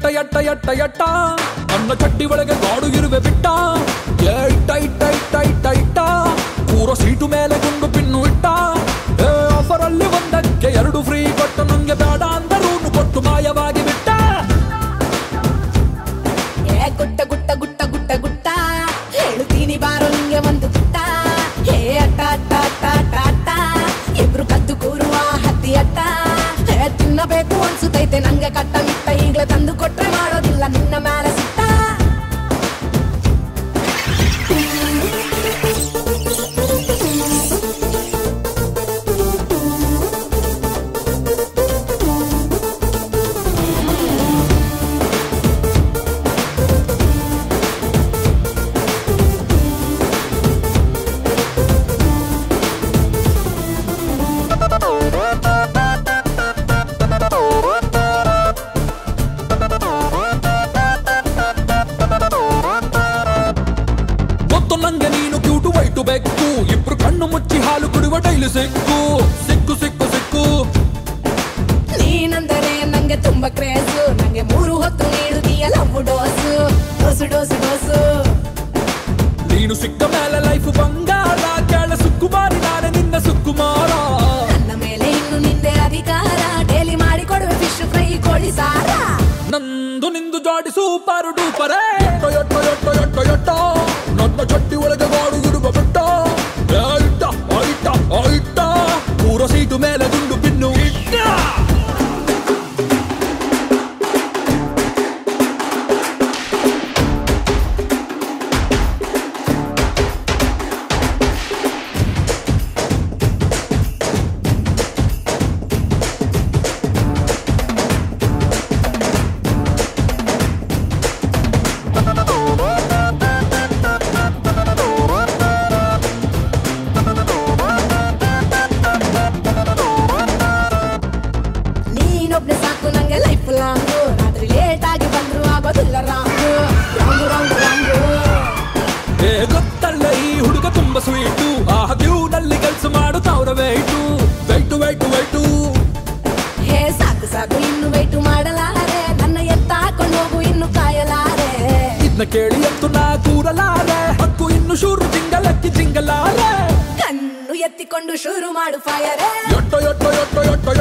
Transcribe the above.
ಎಟ್ಟ ಎಟ್ಟ ಎಟ್ಟ ಎಟ್ಟ ನನ್ನ ಚಡ್ಡಿ ಒಳಗೆ ಗಾಡು ಇರುವೆ ಬಿಟ್ಟ ಏ ಇಟ್ಟ ಇಟ್ಟ ಇಟ್ಟ ಇಟ್ಟ ಇಟ್ಟ ಕೂರೋ ಸೀಟು ಮೇಲೆ ಗುಂಡು ಪಿನ್ನು ಇಟ್ಟ ಏ ಆಫರ್ ಅಲ್ಲಿ ಒಂದಕ್ಕೆ ಎರಡು ಫ್ರೀ ಕೊಟ್ಟು ನಂಗೆ ಬೇಡ ಅಂದರೂ ಕೊಟ್ಟು ಮಾಯವಾಗಿ ಬಿಟ್ಟ ಏ ಗುಟ್ಟ ಗುಟ್ಟ ಗುಟ್ಟ ಗುಟ್ಟ ಗುಟ್ಟ ಹೇಳ್ತೀನಿ ಬಾರೋ ನಿಂಗೆ ಒಂದು ಗುಟ್ಟ ಹೇ ಅಟ್ಟ ಅಟ್ಟ ಅಟ್ಟ ಅಟ್ಟ ಅಟ್ಟ ಇಬ್ರು ಕದ್ದು ಕೂರುವ ಹತ್ತಿ ಅಟ್ಟ ಹೇ ತಿನ್ನಬೇಕು ಅನ್ಸುತ್ತೈತೆ ನಂಗೆ ಕಟ್ಟ ಮಿಟ್ಟ ಈಗ್ಲೇ ತಂದು ಕೊಟ್ರೆ ಮಾಡೋದಿಲ್ಲ ನಿನ್ನ ಮೇಲೆ ಸಿಟ್ಟ ಗೊತ್ತು ನಂಗೆ ನೀನು ಕ್ಯೂಟು ವೈಟು ಬೆಕ್ಕು ಇಬ್ರು ಕಣ್ಣು ಮುಚ್ಚಿ ಹಾಲು ಕುಡಿಯುವ ಡೈಲಿ ಸಿಕ್ಕು ಸಿಕ್ಕು ಸಿಕ್ಕು ಸಿಕ್ಕು ನೀನಂದರೆ ನಂಗೆ ತುಂಬಾ ಕ್ರೇಜು ನಂಗೆ ಮೂರು ಹೊತ್ತು ನೀಡುತ್ತೀಯ love dose dose dose dose ನೀನು ಸಿಕ್ಕ ಮೇಲೆ ಲೈಫ್ ಬಂಗಾರ ಕೆಳ ಸುಕ್ಕುಮಾರಿ ನಾನೇ ನಿನ್ನ ಸುಕ್ಕುಮಾರ ನನ್ನ ಮೇಲೆ ಇನ್ನು ನಿಂದೆ ಅಧಿಕಾರ ಡೈಲಿ ಮಾಡಿ ಕೊಡುವೆ ಫಿಶ್ ಫ್ರೈ ಕೋಳಿ ಸಾರ ನಂದು ನಿಂದು ಜೋಡಿ ಸೂಪರ್ ಡೂಪರೇ ಎಟ್ಟೋ ಎಟ್ಟೋ ಎಟ್ಟೋ ಎಟ್ಟೋ ಎಟ್ಟೋ ನನ್ನ ಚಟ್ಟಿ ಒಳಗೆ ಗಾಡು ಇಡುವ ಬಿಟ್ಟ ಏ ಇಟ್ಟ ಆ ಇಟ್ಟ ಆ ಇಟ್ಟ ಪೂರ ಸೀಟು ಮೇಲೆ ಗುಂಡು ಪಿನ್ನು ಇಟ್ಟ ನೀನೊಬ್ನೆ ಸಾಕು ನಂಗೆ ಲೈಫ್ ಲಾಂಗು ರಾತ್ರಿ ಲೇಟ್ ಆಗಿ ಬಂದ್ರು ಆಗೋದಿಲ್ಲ ರಾಂಗು ರಾಂಗು ರಾಂಗು ರಾಂಗು ಏ ಗೊತ್ತಲ್ಲ ಈ ಹುಡುಗ ತುಂಬಾ ಸ್ವೀಟು ಆ ನಲ್ಲಿ ಕೆಲ್ಸ ಮಾಡು ಸಾವಿರ wait wait wait wait hey ಸಾಕು ಸಾಕು ಇನ್ನು ವೆಯ್ಟು ಮಾಡಲಾರೆ ನನ್ನ ಎತ್ತ ಹಾಕೊಂಡು ಹೋಗು ಇನ್ನು ಕಾಯಲಾರೆ ಇದನ್ನ ಕೇಳಿ ಎತ್ತು ನಾ ಕೂರಲಾರೆ ಹಕ್ಕು ಇನ್ನು ಶೂರು ಜಿಂಗಲಕ್ಕಿ ಜಿಂಗಲಾರೆ ಕಣ್ಣು ಎತ್ತಿಕೊಂಡು ಶುರು ಮಾಡು ಫಾಯರೇ ಎಟ್ಟೋ ಎಟ್ಟೋ ಎಟ್ಟೋ ಎಟ್ಟೋ